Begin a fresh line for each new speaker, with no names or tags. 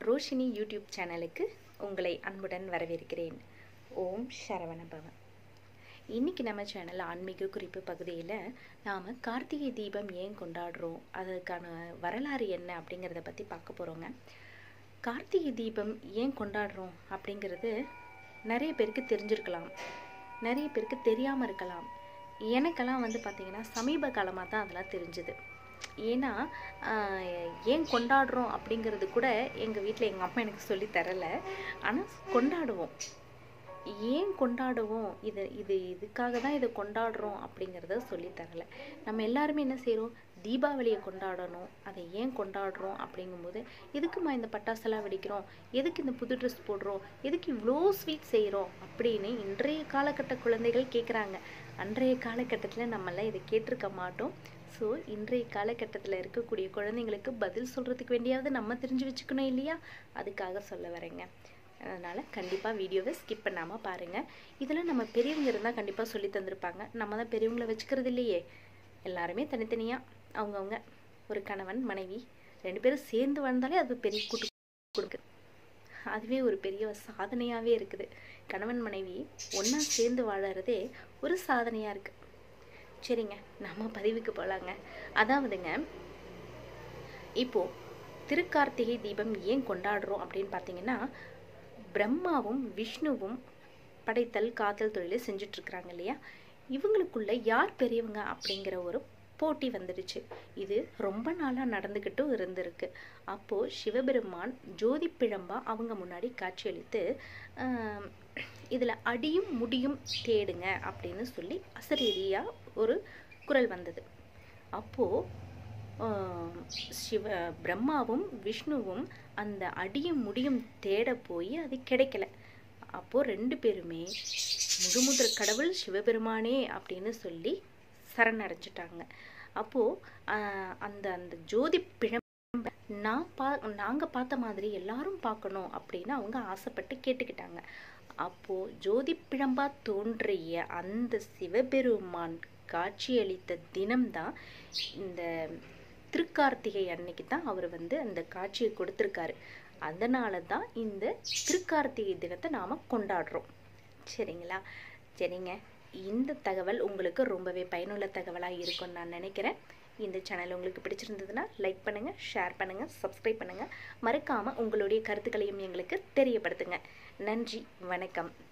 Roshini YouTube சேனலுக்கு உங்களை அன்புடன் வரவேற்கிறேன் ஓம் சரவணபவன் இன்னைக்கு நம்ம சேனல் ஆன்மீக குறிப்பு பகுதியில் நாம் கார்த்திகை தீபம் ஏன் கொண்டாடுறோம் அதுக்கான வரலாறு என்ன அப்படிங்கிறத பற்றி பார்க்க போகிறோங்க கார்த்திகை தீபம் ஏன் கொண்டாடுறோம் அப்படிங்கிறது நிறைய பேருக்கு தெரிஞ்சிருக்கலாம் நிறைய பேருக்கு தெரியாமல் இருக்கலாம் எனக்கெல்லாம் வந்து பார்த்திங்கன்னா சமீப காலமாக தான் அதெல்லாம் தெரிஞ்சுது ஏன்னா ஆஹ், ஏன் கொண்டாடுறோம் அப்படிங்கிறது கூட எங்கள் வீட்டில் எங்கள் அம்மா எனக்கு சொல்லி தரலை ஆனால் கொண்டாடுவோம் ஏன் கொண்டாடுவோம் இது இது இதுக்காக தான் இதை கொண்டாடுறோம் அப்படிங்கிறத சொல்லி தரல நம்ம எல்லாருமே என்ன செய்கிறோம் தீபாவளியை கொண்டாடணும் அதை ஏன் கொண்டாடுறோம் அப்படிங்கும்போது எதுக்குமா இந்த பட்டாசெல்லாம் வெடிக்கிறோம் எதுக்கு இந்த புது ட்ரெஸ் போடுறோம் எதுக்கு இவ்வளோ ஸ்வீட் செய்கிறோம் அப்படின்னு இன்றைய காலகட்ட குழந்தைகள் கேட்குறாங்க அன்றைய காலகட்டத்தில் நம்மளாம் இதை கேட்டிருக்க மாட்டோம் ஸோ இன்றைய காலகட்டத்தில் இருக்கக்கூடிய குழந்தைங்களுக்கு பதில் சொல்கிறதுக்கு வேண்டியாவது நம்ம தெரிஞ்சு வச்சுக்கணும் இல்லையா அதுக்காக சொல்ல வரேங்க அதனால் கண்டிப்பாக வீடியோவை ஸ்கிப் பண்ணாமல் பாருங்கள் இதில் நம்ம பெரியவங்க இருந்தால் கண்டிப்பாக சொல்லி தந்திருப்பாங்க நம்ம தான் பெரியவங்கள வச்சுக்கிறது இல்லையே எல்லாருமே தனித்தனியாக அவங்கவுங்க ஒரு கணவன் மனைவி ரெண்டு பேரும் சேர்ந்து வாழ்ந்தாலே அது பெரிய கூட்டு கொடுக்கு அதுவே ஒரு பெரிய சாதனையாகவே இருக்குது கணவன் மனைவி ஒன்றா சேர்ந்து வாழறதே ஒரு சாதனையாக இருக்குது சரிங்க நம்ம பதிவுக்கு போகலாங்க அதாவதுங்க இப்போ திருக்கார்த்திகை தீபம் ஏன் கொண்டாடுறோம் அப்படின்னு பார்த்தீங்கன்னா பிரம்மாவும் விஷ்ணுவும் படைத்தல் காத்தல் தொழிலை செஞ்சுட்டு இருக்கிறாங்க இல்லையா இவங்களுக்குள்ள யார் பெரியவங்க அப்படிங்கிற ஒரு போட்டி வந்துடுச்சு இது ரொம்ப நாளாக நடந்துக்கிட்டும் இருந்திருக்கு அப்போது சிவபெருமான் ஜோதி பிழம்பா அவங்க முன்னாடி காட்சியளித்து இதில் அடியும் முடியும் தேடுங்க அப்படின்னு சொல்லி அசரீரியாக ஒரு குரல் வந்தது அப்போது ஆஹ் சிவ பிரம்மாவும் விஷ்ணுவும் அந்த அடியும் முடியும் தேட போய் அது கிடைக்கல அப்போ ரெண்டு பேருமே முழுமுதற் கடவுள் சிவபெருமானே அப்படின்னு சொல்லி சரணடைஞ்சிட்டாங்க அப்போ ஆஹ் அந்த அந்த ஜோதி பிழம்ப நான் பா நாங்கள் பார்த்த மாதிரி எல்லாரும் பார்க்கணும் அப்படின்னு அவங்க ஆசைப்பட்டு கேட்டுக்கிட்டாங்க அப்போ ஜோதி பிழம்பா தோன்றிய அந்த சிவபெருமான் காட்சியளித்த தினம்தான் இந்த திருக்கார்த்திகை அன்னைக்கு தான் அவர் வந்து அந்த காட்சியை கொடுத்துருக்காரு அதனால தான் இந்த திருக்கார்த்திகை தினத்தை நாம் கொண்டாடுறோம் சரிங்களா சரிங்க இந்த தகவல் உங்களுக்கு ரொம்பவே பயனுள்ள தகவலாக இருக்கும்னு நான் நினைக்கிறேன் இந்த சேனல் உங்களுக்கு பிடிச்சிருந்ததுன்னா லைக் பண்ணுங்கள் ஷேர் பண்ணுங்கள் சப்ஸ்கிரைப் பண்ணுங்கள் மறக்காமல் உங்களுடைய கருத்துக்களையும் எங்களுக்கு தெரியப்படுத்துங்க நன்றி வணக்கம்